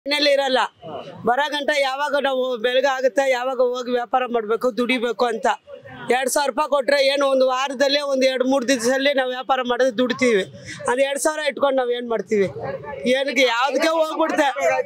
ಮನೇಲಿ ಇರಲ್ಲ ಬರೋ ಗಂಟ ಯಾವಾಗ ನಾವು ಬೆಳಗ್ಗೆ ಆಗುತ್ತೆ ಯಾವಾಗ ಹೋಗಿ ವ್ಯಾಪಾರ ಮಾಡಬೇಕು ದುಡಿಬೇಕು ಅಂತ ಎರಡು ಸಾವಿರ ರೂಪಾಯಿ ಕೊಟ್ರೆ ಏನು ಒಂದು ವಾರದಲ್ಲೇ ಒಂದು ಎರಡು ಮೂರು ದಿವಸದಲ್ಲಿ ನಾವು ವ್ಯಾಪಾರ ಮಾಡೋದು ದುಡಿತೀವಿ ಅದು ಎರಡು ಸಾವಿರ ಇಟ್ಕೊಂಡು ನಾವು ಏನು ಮಾಡ್ತೀವಿ ಏನಕ್ಕೆ ಯಾವ್ದಕ್ಕೆ ಹೋಗ್ಬಿಡುತ್ತೆ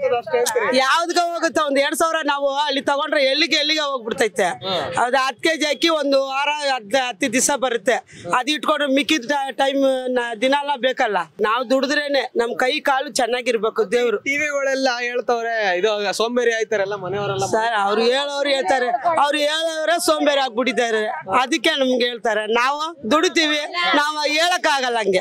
ಯಾವ್ದಕ್ಕೆ ಹೋಗುತ್ತೆ ಒಂದು ಎರಡು ಸಾವಿರ ನಾವು ಅಲ್ಲಿ ತಗೊಂಡ್ರೆ ಎಲ್ಲಿಗೆ ಎಲ್ಲಿಗೆ ಹೋಗ್ಬಿಡ್ತೈತೆ ಅದು ಹತ್ತು ಕೆ ಜಿ ಅಕ್ಕಿ ಒಂದು ವಾರ ಹತ್ತು ಹತ್ತು ದಿವಸ ಬರುತ್ತೆ ಅದು ಇಟ್ಕೊಂಡ್ರೆ ಮಿಕ್ಕಿದ ಟೈಮ್ ದಿನಾಲ ಬೇಕಲ್ಲ ನಾವು ದುಡಿದ್ರೇನೆ ನಮ್ಮ ಕೈ ಕಾಲು ಚೆನ್ನಾಗಿರ್ಬೇಕು ದೇವ್ರು ಟಿವಿಗಳೆಲ್ಲ ಹೇಳ್ತವ್ರೆ ಇದು ಸೋಂಬೇರಿ ಆಯ್ತಾರೆಲ್ಲ ಮನೆಯವರೆಲ್ಲ ಸರ್ ಅವ್ರು ಹೇಳೋರು ಹೇಳ್ತಾರೆ ಅವ್ರು ಹೇಳೋರೆ ಸೋಂಬೇರಿ ಆಗ್ಬಿಟ್ಟಿದ್ದಾರೆ ಅದಕ್ಕೆ ನಮ್ಗೆ ಹೇಳ್ತಾರೆ ನಾವು ದುಡಿತೀವಿ ನಾವು ಹೇಳಕ್ ಆಗಲ್ಲ ಹಂಗೆ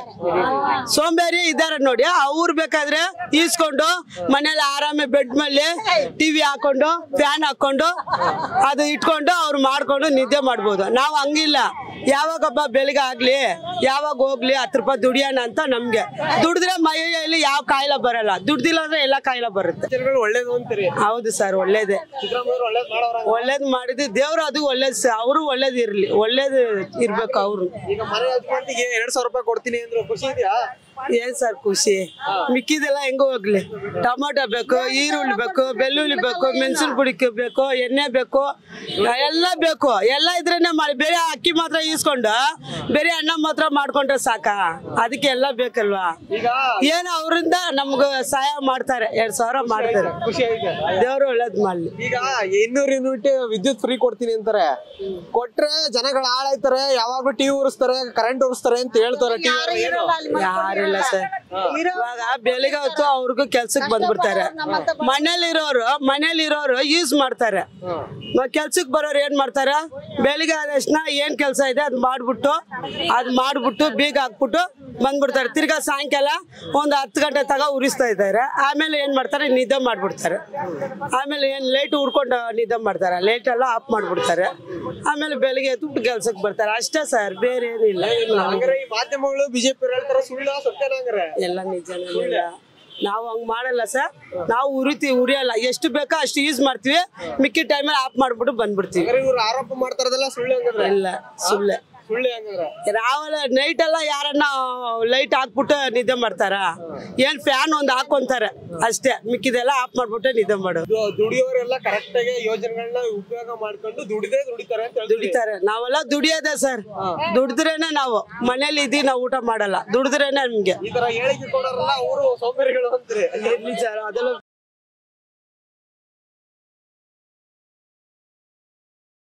ಸೋಂಬೇರಿ ಇದ್ದಾರೆ ನೋಡಿ ಅವ್ರು ಬೇಕಾದ್ರೆ ಈಸ್ಕೊಂಡು ಮನೇಲಿ ಆರಾಮೆ ಬೆಡ್ ಮೇಲೆ ಟಿವಿ ಹಾಕೊಂಡು ಫ್ಯಾನ್ ಹಾಕೊಂಡು ಅದು ಇಟ್ಕೊಂಡು ಅವ್ರು ಮಾಡ್ಕೊಂಡು ನಿದ್ದೆ ಮಾಡ್ಬೋದು ನಾವು ಹಂಗಿಲ್ಲ ಯಾವಾಗಬ್ಬ ಬೆಳಿಗ್ಗೆ ಆಗ್ಲಿ ಯಾವಾಗ ಹೋಗ್ಲಿ ಹತ್ತು ರೂಪಾಯಿ ದುಡಿಯೋಣ ಅಂತ ನಮ್ಗೆ ದುಡಿದ್ರೆ ಮೈಯಲ್ಲಿ ಯಾವ ಕಾಯಿಲೆ ಬರಲ್ಲ ದುಡ್ದಿಲ್ಲ ಅಂದ್ರೆ ಎಲ್ಲ ಕಾಯಿಲೆ ಬರುತ್ತೆ ಜನಗಳು ಒಳ್ಳೇದು ಅಂತೀರಿ ಹೌದು ಸರ್ ಒಳ್ಳೇದೇ ಸಿದ್ದರಾಮಯ್ಯ ಒಳ್ಳೇದ್ ಮಾಡೋರ ಒಳ್ಳೇದ್ ಮಾಡಿದ್ದು ದೇವ್ರು ಅದು ಒಳ್ಳೇದ್ ಅವರು ಒಳ್ಳೇದ್ ಇರ್ಲಿ ಒಳ್ಳೇದ್ ಇರ್ಬೇಕು ಅವ್ರು ಈಗ ಮನೆ ಯಜಮಾನ್ತಿಗೆ ಎರಡ್ ಸಾವಿರ ರೂಪಾಯಿ ಕೊಡ್ತೀನಿ ಅಂದ್ರೆ ಖುಷಿ ಇದೆಯಾ ಏನ್ ಸರ್ ಖುಷಿ ಮಿಕ್ಕಿದೆಲ್ಲ ಹೆಂಗೋ ಹೋಗ್ಲಿ ಟೊಮೊಟೊ ಬೇಕು ಈರುಳ್ಳಿ ಬೇಕು ಬೆಳ್ಳುಳ್ಳಿ ಬೇಕು ಮೆಣಸಿನ ಪುಡಿ ಬೇಕು ಎಣ್ಣೆ ಬೇಕು ಎಲ್ಲ ಬೇಕು ಎಲ್ಲ ಇದ್ರೇನೆ ಮಾಡಿ ಬೇರೆ ಅಕ್ಕಿ ಮಾತ್ರ ಈಸ್ಕೊಂಡು ಬೇರೆ ಅನ್ನ ಮಾತ್ರ ಮಾಡ್ಕೊಂಡ್ರೆ ಸಾಕ ಅದಕ್ಕೆ ಎಲ್ಲ ಬೇಕಲ್ವಾ ಈಗ ಏನು ಅವರಿಂದ ನಮ್ಗೆ ಸಹಾಯ ಮಾಡ್ತಾರೆ ಎರಡ್ ಸಾವಿರ ಮಾಡ್ತಾರೆ ಖುಷಿ ಐತೆ ದೇವ್ರು ಒಳ್ಳೇದ್ ಮಾಡ್ಲಿ ಈಗ ಇನ್ನೂರು ಯೂನಿಟ್ ವಿದ್ಯುತ್ ಫ್ರೀ ಕೊಡ್ತೀನಿ ಅಂತಾರೆ ಕೊಟ್ರೆ ಜನಗಳು ಹಾಳಾಯ್ತಾರೆ ಯಾವಾಗ್ಲೂ ಟಿವಿ ಉರಿಸ್ತಾರೆ ಕರೆಂಟ್ ಉರಿಸ್ತಾರೆ ಅಂತ ಹೇಳ್ತಾರೆ ಟಿವಿ ಯಾರಿಲ್ಲ ಸರ್ ಇವಾಗ ಬೆಳಿಗ್ಗೆ ಹೊತ್ತು ಅವ್ರಿಗೂ ಕೆಲ್ಸಕ್ಕೆ ಬಂದ್ಬಿಡ್ತಾರೆ ಮನೇಲಿರೋರು ಮನೇಲಿರೋರು ಯೂಸ್ ಮಾಡ್ತಾರೆ ಕೆಲ್ಸಕ್ಕೆ ಬರೋರು ಏನ್ ಮಾಡ್ತಾರೆ ಬೆಳಿಗ್ಗೆ ಆದ ತಕ್ಷಣ ಏನ್ ಕೆಲಸ ಇದೆ ಅದ್ ಮಾಡ್ಬಿಟ್ಟು ಅದ್ ಮಾಡ್ಬಿಟ್ಟು ಬೀಗ ಹಾಕ್ಬಿಟ್ಟು ಬಂದ್ಬಿಡ್ತಾರೆ ತಿರ್ಗಾ ಸಾಯಂಕಾಲ ಒಂದು ಹತ್ತು ಗಂಟೆ ತಗ ಉರಿಸ್ತಾ ಇದ್ದಾರೆ ಆಮೇಲೆ ಏನ್ ಮಾಡ್ತಾರೆ ನಿದ್ದೆ ಮಾಡ್ಬಿಡ್ತಾರೆ ಆಮೇಲೆ ಏನ್ ಲೈಟ್ ಉರ್ಕೊಂಡು ನಿದ್ದೆ ಮಾಡ್ತಾರೆ ಲೈಟ್ ಎಲ್ಲ ಆಫ್ ಮಾಡ್ಬಿಡ್ತಾರೆ ಆಮೇಲೆ ಬೆಳಿಗ್ಗೆ ಎದ್ದು ಕೆಲ್ಸಕ್ಕೆ ಬರ್ತಾರೆ ಅಷ್ಟೇ ಸರ್ ಬೇರೆ ಏನಿಲ್ಲ ಹಂಗಾರೆ ಈ ಮಾಧ್ಯಮಗಳು ಬಿಜೆಪಿ ಹೇಳ್ತಾರೆ ಸುಳ್ಳ ಸತ್ಯನ ಹಂಗಾರೆ ಎಲ್ಲ ನಿಜನೇ ಇಲ್ಲ. ನಾವು ಹಂಗ್ ಮಾಡಲ್ಲ ಸರ್ ನಾವು ಉರಿತೀವಿ ಉರಿಯಲ್ಲ ಎಷ್ಟು ಬೇಕೋ ಅಷ್ಟು ಯೂಸ್ ಮಾಡ್ತೀವಿ ಮಿಕ್ಕಿ ಟೈಮಲ್ಲಿ ಆಫ್ ಮಾಡ್ಬಿಟ್ಟು ಬಂದ್ಬಿಡ್ತೀವಿ ಹಂಗಾರೆ ಇವ್ರು ಆರೋಪ ಮಾಡ್ತಾರದೆಲ್ಲ ಸುಳ್ಳು ಹಂಗಾದ್ರೆ ಇಲ್ಲ ಸುಳ್ಳೆ ಸುಳ್ಳೆ ಹಂಗಾದ್ರೆ ರಾವಲ ನೈಟ್ ಎಲ್ಲ ಯಾರನ್ನ ಲೈಟ್ ಹಾಕ್ಬಿಟ್ಟು ನಿದ್ದೆ ಮಾಡ್ತಾರ ಏನ್ ಫ್ಯಾನ್ ಒಂದು ಹಾಕೊಂತಾರೆ ಅಷ್ಟೇ ಮಿಕ್ಕಿದೆಲ್ಲ ಆಫ್ ಮಾಡ್ಬಿಟ್ಟು ನಿದ್ದೆ ಮಾಡೋದು ದು- ದುಡಿಯೋರೆಲ್ಲ ಕರೆಕ್ಟ್ ಆಗಿ ಯೋಜನೆಗಳನ್ನ ಉಪಯೋಗ ಮಾಡ್ಕೊಂಡು ದುಡಿದೇ ದುಡಿತಾರೆ ಅಂತ ಹೇಳ್ತೀವಿ ದುಡಿತಾರೆ ನಾವೆಲ್ಲ ದುಡಿಯೋದೇ ಸರ್ ದುಡಿದ್ರೇನೆ ನಾವು ಮನೇಲಿ ಇದ್ದೀವಿ ನಾವು ಊಟ ಮಾಡಲ್ಲ ದುಡಿದ್ರೇನೆ ನಮ್ಗೆ ಈ ತರ ಹೇಳಿಕೆ ಕೊಡೋರಲ್ಲ ಅವರು ಸೌಕರ್ಯಗಳು ಅಂತಾರೆ ಇರ್ಲಿ ಸರ್ ಅದೆಲ್ಲ